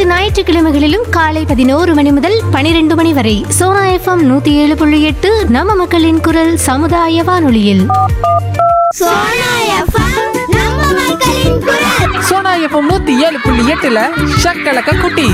அனைத்து ஞாயிற்றுக்கிழமைகளிலும் காலை பதினோரு மணி முதல் பனிரெண்டு மணி வரை சோனா எஃப்எம் நூத்தி ஏழு புள்ளி எட்டு நம்ம மக்களின் குரல் சமுதாய வானொலியில் சோனா எஃப்எம் நம்ம மக்களின் குரல் சோனா எஃப்எம் நூத்தி ஏழு புள்ளி எட்டுல ஷக்கலக்க குட்டி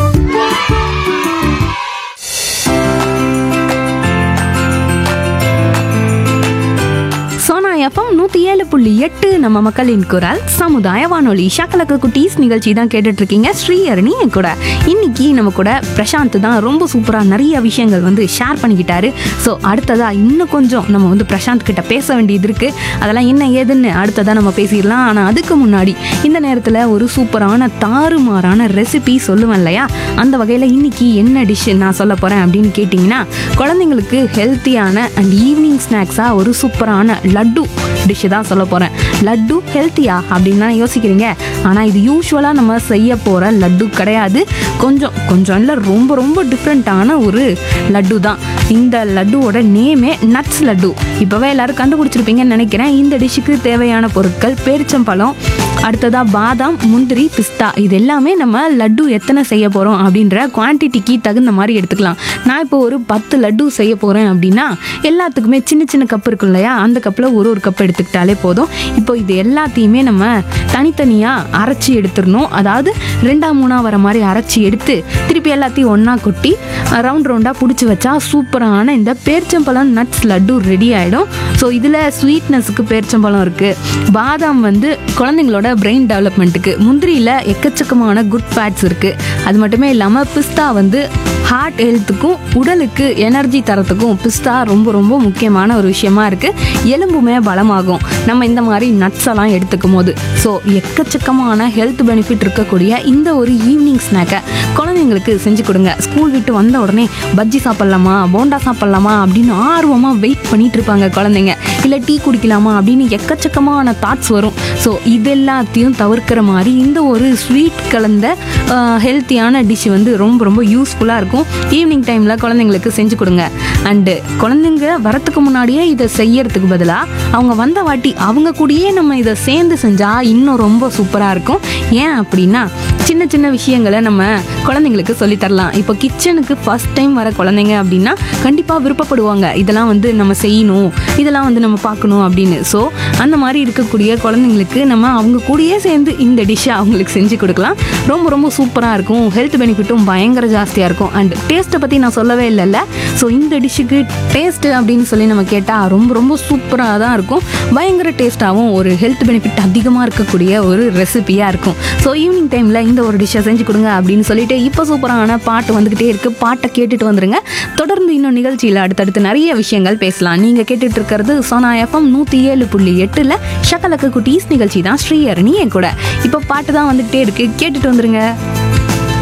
சோனா எஃப்எம் நூற்றி ஏழு புள்ளி எட்டு நம்ம மக்களின் குரல் சமுதாய வானொலி ஷக்கலக்கு குட்டீஸ் நிகழ்ச்சி தான் கேட்டுட்டு இருக்கீங்க ஸ்ரீஹரணி என் கூட இன்னைக்கு நம்ம கூட பிரசாந்த் தான் ரொம்ப சூப்பராக நிறைய விஷயங்கள் வந்து ஷேர் பண்ணிக்கிட்டாரு ஸோ அடுத்ததா இன்னும் கொஞ்சம் நம்ம வந்து பிரசாந்த் கிட்ட பேச வேண்டியது இருக்கு அதெல்லாம் என்ன ஏதுன்னு அடுத்ததா நம்ம பேசிடலாம் ஆனால் அதுக்கு முன்னாடி இந்த நேரத்தில் ஒரு சூப்பரான தாறுமாறான ரெசிபி சொல்லுவேன் இல்லையா அந்த வகையில் இன்னைக்கு என்ன டிஷ் நான் சொல்ல போகிறேன் அப்படின்னு கேட்டிங்கன்னா குழந்தைங்களுக்கு ஹெல்த்தியான அண்ட் ஈவினிங் ஸ்நாக்ஸாக ஒரு சூப்பரான லட்டு டிஷ்ஷு தான் சொல்ல போகிறேன் லட்டு ஹெல்த்தியா அப்படின்னு தான் யோசிக்கிறீங்க ஆனால் இது யூஸ்வலாக நம்ம செய்ய போகிற லட்டு கிடையாது கொஞ்சம் கொஞ்சம் இல்லை ரொம்ப ரொம்ப டிஃப்ரெண்ட்டான ஒரு லட்டு தான் இந்த லட்டுவோட நேமே நட்ஸ் லட்டு இப்போவே எல்லாரும் கண்டுபிடிச்சிருப்பீங்கன்னு நினைக்கிறேன் இந்த டிஷ்ஷுக்கு தேவையான பொருட்கள் பேரிச்சம்பழம் அடுத்ததாக பாதாம் முந்திரி பிஸ்தா இது எல்லாமே நம்ம லட்டு எத்தனை செய்ய போகிறோம் அப்படின்ற குவான்டிட்டிக்கு தகுந்த மாதிரி எடுத்துக்கலாம் நான் இப்போ ஒரு பத்து லட்டு செய்ய போகிறேன் அப்படின்னா எல்லாத்துக்குமே சின்ன சின்ன கப் இருக்கும் இல்லையா அந்த கப்பில் ஒரு ஒரு கப் எடுத்துக்கிட்டாலே போதும் இப்போ இது எல்லாத்தையுமே நம்ம தனித்தனியாக அரைச்சி எடுத்துடணும் அதாவது ரெண்டா மூணா வர மாதிரி அரைச்சி எடுத்து திருப்பி எல்லாத்தையும் ஒன்றா கொட்டி ரவுண்ட் ரவுண்டாக பிடிச்சி வச்சா சூப்பரான இந்த பேர்ச்சம்பழம் நட்ஸ் லட்டு ரெடி ஆகிடும் ஸோ இதில் ஸ்வீட்னஸுக்கு பேர்ச்சம்பழம் இருக்குது பாதாம் வந்து குழந்தைங்களோட பிரெயின் டெவலப்மெண்ட்டுக்கு முந்திரியில் எக்கச்சக்கமான குட் ஃபேட்ஸ் இருக்குது அது மட்டுமே இல்லாமல் பிஸ்தா வந்து ஹார்ட் ஹெல்த்துக்கும் உடலுக்கு எனர்ஜி தரத்துக்கும் பிஸ்தா ரொம்ப ரொம்ப முக்கியமான ஒரு விஷயமா இருக்குது எலும்புமே பலமாகும் நம்ம இந்த மாதிரி நட்ஸ் எல்லாம் எடுத்துக்கும் போது ஸோ எக்கச்சக்கமான ஹெல்த் பெனிஃபிட் இருக்கக்கூடிய இந்த ஒரு ஈவினிங் ஸ்நாக்கை குழந்தைங்களுக்கு செஞ்சு கொடுங்க ஸ்கூல் விட்டு வந்த உடனே பஜ்ஜி சாப்பிட்லாமா போண்டா சாப்பிட்லாமா அப்படின்னு ஆர்வமாக வெயிட் பண்ணிட்டு இருப்பாங்க குழந்தைங்க இல்லை டீ குடிக்கலாமா அப்படின்னு எக்கச்சக்கமான தாட்ஸ் வரும் ஸோ இது எல்லாத்தையும் தவிர்க்கிற மாதிரி இந்த ஒரு ஸ்வீட் கலந்த ஹெல்த்தியான டிஷ் வந்து ரொம்ப ரொம்ப யூஸ்ஃபுல்லாக இருக்கும் ஈவினிங் டைமில் குழந்தைங்களுக்கு செஞ்சு கொடுங்க அண்டு குழந்தைங்க வரத்துக்கு முன்னாடியே இதை செய்யறதுக்கு பதிலாக அவங்க வந்த வாட்டி அவங்க கூடயே நம்ம இதை சேர்ந்து செஞ்சால் இன்னும் ரொம்ப சூப்பராக இருக்கும் ஏன் அப்படின்னா சின்ன சின்ன விஷயங்களை நம்ம குழந்தைங்களுக்கு சொல்லித் தரலாம் இப்போ கிச்சனுக்கு ஃபர்ஸ்ட் டைம் வர குழந்தைங்க அப்படின்னா கண்டிப்பாக விருப்பப்படுவாங்க இதெல்லாம் வந்து நம்ம செய்யணும் இதெல்லாம் வந்து நம்ம பார்க்கணும் அப்படின்னு ஸோ அந்த மாதிரி இருக்கக்கூடிய குழந்தைங்களுக்கு நம்ம அவங்க கூடயே சேர்ந்து இந்த டிஷ்ஷை அவங்களுக்கு செஞ்சு கொடுக்கலாம் ரொம்ப ரொம்ப சூப்பராக இருக்கும் ஹெல்த் பெனிஃபிட்டும் பயங்கர ஜாஸ்தியாக இருக்கும் அண்ட் டேஸ்ட்டை பற்றி நான் சொல்லவே இல்லைல்ல ஸோ இந்த டிஷ்ஷுக்கு டேஸ்ட்டு அப்படின்னு சொல்லி நம்ம கேட்டால் ரொம்ப ரொம்ப சூப்பராக தான் இருக்கும் பயங்கர டேஸ்ட்டாகவும் ஒரு ஹெல்த் பெனிஃபிட் அதிகமாக இருக்கக்கூடிய ஒரு ரெசிபியாக இருக்கும் ஸோ ஈவினிங் டைமில் இந்த ஒரு டிஷ்ஷை செஞ்சு கொடுங்க அப்படின்னு சொல்லிட்டு இப்போ சூப்பரான பாட்டு வந்துக்கிட்டே இருக்குது பாட்டை கேட்டுட்டு வந்துருங்க தொடர்ந்து இன்னும் நிகழ்ச்சியில் அடுத்தடுத்து நிறைய விஷயங்கள் பேசலாம் நீங்கள் கேட்டுட்டு இருக்கிறது சோனா எஃப்எம் நூற்றி ஏழு புள்ளி எட்டில் ஷக்கலக்கு குட்டீஸ் நிகழ்ச்சி தான் ஸ்ரீஹரணி என் கூட இப்போ பாட்டு தான் வந்துக்கிட்டே இருக்குது கேட்டுட்டு வந்துருங்க